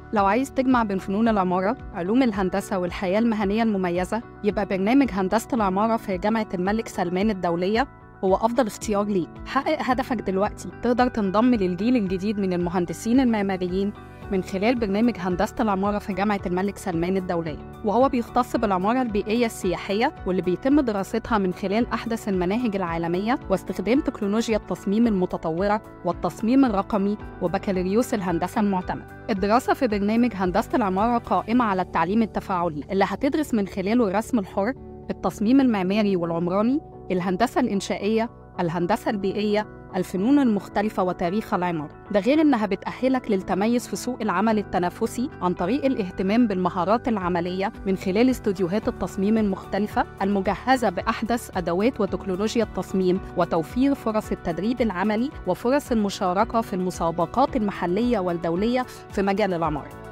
لو عايز تجمع بين فنون العمارة، علوم الهندسة والحياة المهنية المميزة، يبقى برنامج هندسة العمارة في جامعة الملك سلمان الدولية هو أفضل اختيار ليك. حقق هدفك دلوقتي، تقدر تنضم للجيل الجديد من المهندسين المعماريين من خلال برنامج هندسة العمارة في جامعة الملك سلمان الدولية وهو بيختص بالعمارة البيئية السياحية واللي بيتم دراستها من خلال أحدث المناهج العالمية واستخدام تكنولوجيا التصميم المتطورة والتصميم الرقمي وبكالوريوس الهندسة المعتمد الدراسة في برنامج هندسة العمارة قائمة على التعليم التفاعلي اللي هتدرس من خلاله الرسم الحر التصميم المعماري والعمراني الهندسة الإنشائية الهندسة البيئية الفنون المختلفة وتاريخ العمارة ده غير إنها بتأهلك للتميز في سوق العمل التنافسي عن طريق الاهتمام بالمهارات العملية من خلال استوديوهات التصميم المختلفة المجهزة بأحدث أدوات وتكنولوجيا التصميم وتوفير فرص التدريب العملي وفرص المشاركة في المسابقات المحلية والدولية في مجال العمارة